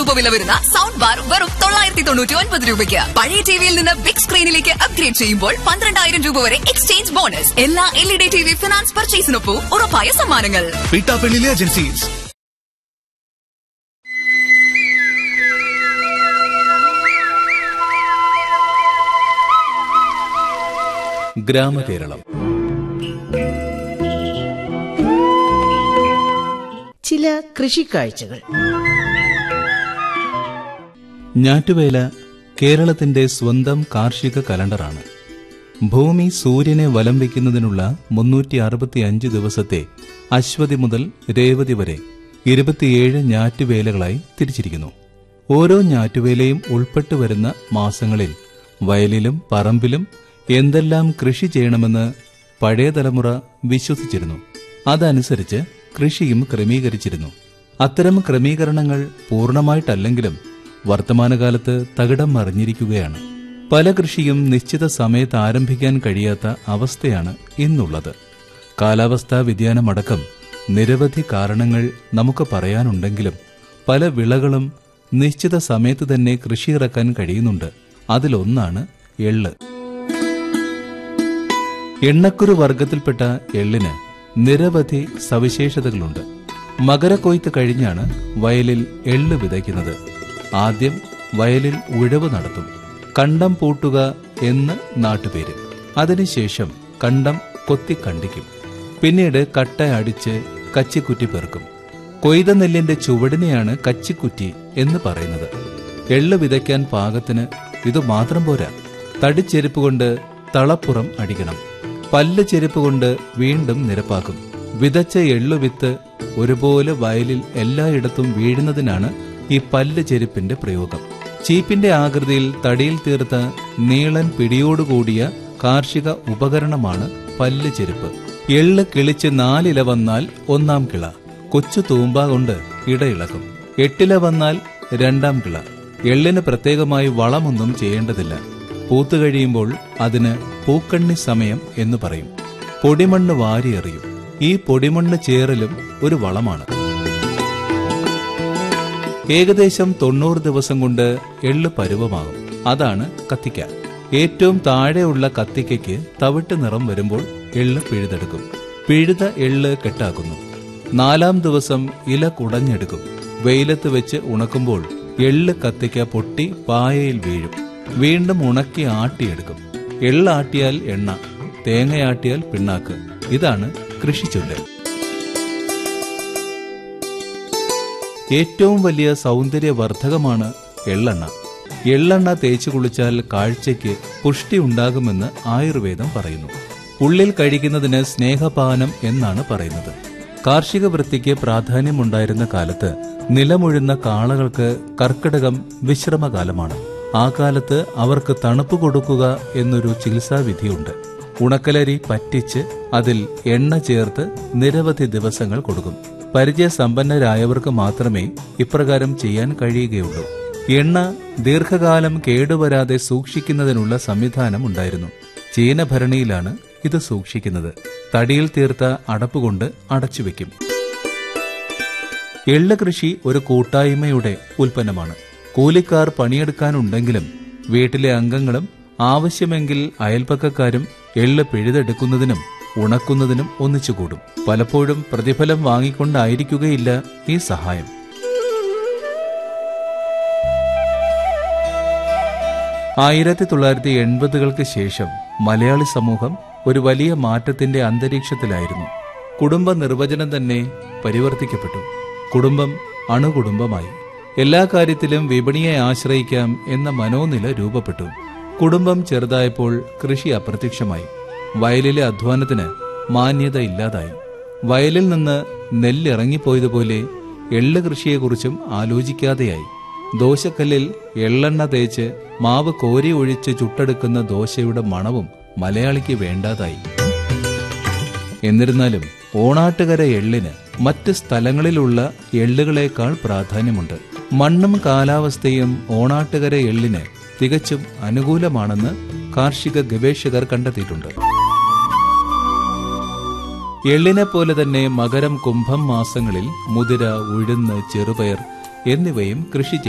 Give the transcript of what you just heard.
രൂപ വില വരുന്ന സൗണ്ട് ബാർ വെറും തൊള്ളായിരത്തി തൊണ്ണൂറ്റി ഒൻപത് രൂപയ്ക്ക് പഴയ ടിവിയിൽ നിന്ന് ബിഗ് സ്ക്രീനിലേക്ക് അപ്ഗ്രേഡ് ചെയ്യുമ്പോൾ പന്ത്രണ്ടായിരം രൂപ വരെ എക്സ്ചേഞ്ച് ബോണസ് എല്ലാ L E D T V finance പർച്ചേസിനൊപ്പം ഉറപ്പായ സമ്മാനങ്ങൾ പീട്ടാപ്പള്ളിയിലെ ഏജൻസീസ് ഗ്രാമകേരളം ചില കൃഷിക്കാഴ്ചകൾ ഞാറ്റുവേല കേരളത്തിന്റെ സ്വന്തം കാർഷിക കലണ്ടറാണ് ഭൂമി സൂര്യനെ വലം വയ്ക്കുന്നതിനുള്ള മുന്നൂറ്റി അറുപത്തിയഞ്ച് ദിവസത്തെ അശ്വതി മുതൽ രേവതി വരെ ഇരുപത്തിയേഴ് ഞാറ്റുവേലകളായി തിരിച്ചിരിക്കുന്നു ഓരോ ഞാറ്റുവേലയും ഉൾപ്പെട്ടു വരുന്ന മാസങ്ങളിൽ വയലിലും പറമ്പിലും എന്തെല്ലാം കൃഷി ചെയ്യണമെന്ന് പഴയ തലമുറ വിശ്വസിച്ചിരുന്നു അതനുസരിച്ച് കൃഷിയും ക്രമീകരിച്ചിരുന്നു അത്തരം ക്രമീകരണങ്ങൾ പൂർണ്ണമായിട്ടല്ലെങ്കിലും വർത്തമാനകാലത്ത് തകിടം മറിഞ്ഞിരിക്കുകയാണ് പല കൃഷിയും നിശ്ചിത സമയത്ത് ആരംഭിക്കാൻ കഴിയാത്ത അവസ്ഥയാണ് ഇന്നുള്ളത് കാലാവസ്ഥാ വ്യതിയാനമടക്കം നിരവധി കാരണങ്ങൾ നമുക്ക് പറയാനുണ്ടെങ്കിലും പല വിളകളും നിശ്ചിത സമയത്ത് തന്നെ കൃഷിയിറക്കാൻ കഴിയുന്നുണ്ട് അതിലൊന്നാണ് എള്ള് എണ്ണക്കുരു വർഗത്തിൽപ്പെട്ട എള്ളിന് നിരവധി സവിശേഷതകളുണ്ട് മകരക്കൊയ്ത്ത് കഴിഞ്ഞാണ് വയലിൽ എള്ള് വിതയ്ക്കുന്നത് ആദ്യം വയലിൽ ഉഴവ് നടത്തും കണ്ടം പൂട്ടുക എന്ന് നാട്ടുപേര് അതിനുശേഷം കണ്ടം കൊത്തി കണ്ടിക്കും പിന്നീട് കട്ട അടിച്ച് കച്ചിക്കുറ്റി പെറുക്കും കൊയ്ത നെല്ലിന്റെ ചുവടിനെയാണ് കച്ചിക്കുറ്റി എന്ന് പറയുന്നത് എള്ള് വിതയ്ക്കാൻ പാകത്തിന് ഇത് മാത്രം പോരാ തടിച്ചെരുപ്പ് കൊണ്ട് തളപ്പുറം അടിക്കണം പല്ല് ചെരുപ്പ് കൊണ്ട് വീണ്ടും നിരപ്പാക്കും വിതച്ച എള്ളുവിത്ത് ഒരുപോലെ വയലിൽ എല്ലായിടത്തും വീഴുന്നതിനാണ് ഈ പല്ല് ചെരുപ്പിന്റെ പ്രയോഗം ചീപ്പിന്റെ ആകൃതിയിൽ തടിയിൽ തീർത്ത നീളൻ പിടിയോടുകൂടിയ കാർഷിക ഉപകരണമാണ് പല്ല് ചെരുപ്പ് എള്ള് കിളിച്ച് നാലില വന്നാൽ ഒന്നാം കിള കൊച്ചു തൂമ്പ കൊണ്ട് ഇടയിളക്കും എട്ടില വന്നാൽ രണ്ടാം കിള എള്ളിന് പ്രത്യേകമായി വളമൊന്നും ചെയ്യേണ്ടതില്ല പൂത്തു കഴിയുമ്പോൾ അതിന് പൂക്കണ്ണി സമയം എന്ന് പറയും പൊടിമണ്ണ് വാരിയെറിയും ഈ പൊടിമണ്ണ് ചേറലും ഒരു വളമാണ് ഏകദേശം തൊണ്ണൂറ് ദിവസം കൊണ്ട് എള്ള് പരുവമാകും അതാണ് കത്തിക്ക ഏറ്റവും താഴെയുള്ള കത്തിക്കയ്ക്ക് തവിട്ട് നിറം വരുമ്പോൾ എള്ള് പിഴുതെടുക്കും പിഴുത എള്ള് കെട്ടാക്കുന്നു നാലാം ദിവസം ഇല കുടഞ്ഞെടുക്കും വെയിലത്ത് വെച്ച് ഉണക്കുമ്പോൾ എള്ള് കത്തിക്ക പൊട്ടി പായയിൽ വീഴും വീണ്ടും ഉണക്കി ആട്ടിയെടുക്കും എള്ളാട്ടിയാൽ എണ്ണ തേങ്ങയാട്ടിയാൽ പിണ്ണാക്ക് ഇതാണ് കൃഷിച്ചുണ്ട് ഏറ്റവും വലിയ സൗന്ദര്യവർദ്ധകമാണ് എള്ളെണ്ണ എള്ളെണ്ണ തേച്ചു കുളിച്ചാൽ കാഴ്ചയ്ക്ക് പുഷ്ടി ഉണ്ടാകുമെന്ന് ആയുർവേദം പറയുന്നു ഉള്ളിൽ കഴിക്കുന്നതിന് സ്നേഹപാനം എന്നാണ് പറയുന്നത് കാർഷിക വൃത്തിക്ക് പ്രാധാന്യമുണ്ടായിരുന്ന കാലത്ത് നിലമുഴുന്ന കാളകൾക്ക് കർക്കിടകം വിശ്രമകാലമാണ് ആ കാലത്ത് അവർക്ക് തണുപ്പ് കൊടുക്കുക എന്നൊരു ചികിത്സാവിധിയുണ്ട് ഉണക്കലരി പറ്റിച്ച് അതിൽ എണ്ണ ചേർത്ത് നിരവധി ദിവസങ്ങൾ കൊടുക്കും പരിചയസമ്പന്നരായവർക്ക് മാത്രമേ ഇപ്രകാരം ചെയ്യാൻ കഴിയുകയുള്ളൂ എണ്ണ ദീർഘകാലം കേടുവരാതെ സൂക്ഷിക്കുന്നതിനുള്ള സംവിധാനം ഉണ്ടായിരുന്നു ചീനഭരണിയിലാണ് ഇത് സൂക്ഷിക്കുന്നത് തടിയിൽ തീർത്ത അടപ്പുകൊണ്ട് അടച്ചുവെക്കും എള്ള് കൃഷി ഒരു കൂട്ടായ്മയുടെ ഉൽപ്പന്നമാണ് കൂലിക്കാർ പണിയെടുക്കാനുണ്ടെങ്കിലും വീട്ടിലെ അംഗങ്ങളും ആവശ്യമെങ്കിൽ അയൽപ്പക്കക്കാരും എള്ള് പിഴുതെടുക്കുന്നതിനും ഉണക്കുന്നതിനും ഒന്നിച്ചുകൂടും പലപ്പോഴും പ്രതിഫലം വാങ്ങിക്കൊണ്ടായിരിക്കുകയില്ല ഈ സഹായം ആയിരത്തി തൊള്ളായിരത്തി എൺപതുകൾക്ക് ശേഷം മലയാളി സമൂഹം ഒരു വലിയ മാറ്റത്തിന്റെ അന്തരീക്ഷത്തിലായിരുന്നു കുടുംബ നിർവചനം തന്നെ പരിവർത്തിക്കപ്പെട്ടു കുടുംബം അണുകുടുംബമായി എല്ലാ കാര്യത്തിലും വിപണിയെ ആശ്രയിക്കാം എന്ന മനോനില രൂപപ്പെട്ടു കുടുംബം ചെറുതായപ്പോൾ കൃഷി അപ്രത്യക്ഷമായി വയലിലെ അധ്വാനത്തിന് മാന്യത ഇല്ലാതായി വയലിൽ നിന്ന് നെല്ലിറങ്ങിപ്പോയതുപോലെ എള്ള് കൃഷിയെക്കുറിച്ചും ആലോചിക്കാതെയായി ദോശക്കല്ലിൽ എള്ളെണ്ണ തേച്ച് മാവ് കോരി ഒഴിച്ച് ചുട്ടെടുക്കുന്ന ദോശയുടെ മണവും മലയാളിക്ക് വേണ്ടാതായി എന്നിരുന്നാലും ഓണാട്ടുകര എള്ളിന് മറ്റ് സ്ഥലങ്ങളിലുള്ള എള്ളുകളേക്കാൾ പ്രാധാന്യമുണ്ട് മണ്ണും കാലാവസ്ഥയും ഓണാട്ടുകര എള്ളിന് തികച്ചും അനുകൂലമാണെന്ന് കാർഷിക ഗവേഷകർ കണ്ടെത്തിയിട്ടുണ്ട് എള്ളിനെ പോലെ തന്നെ മകരം കുംഭം മാസങ്ങളിൽ മുതിര ഉഴുന്ന് ചെറുപയർ എന്നിവയും കൃഷി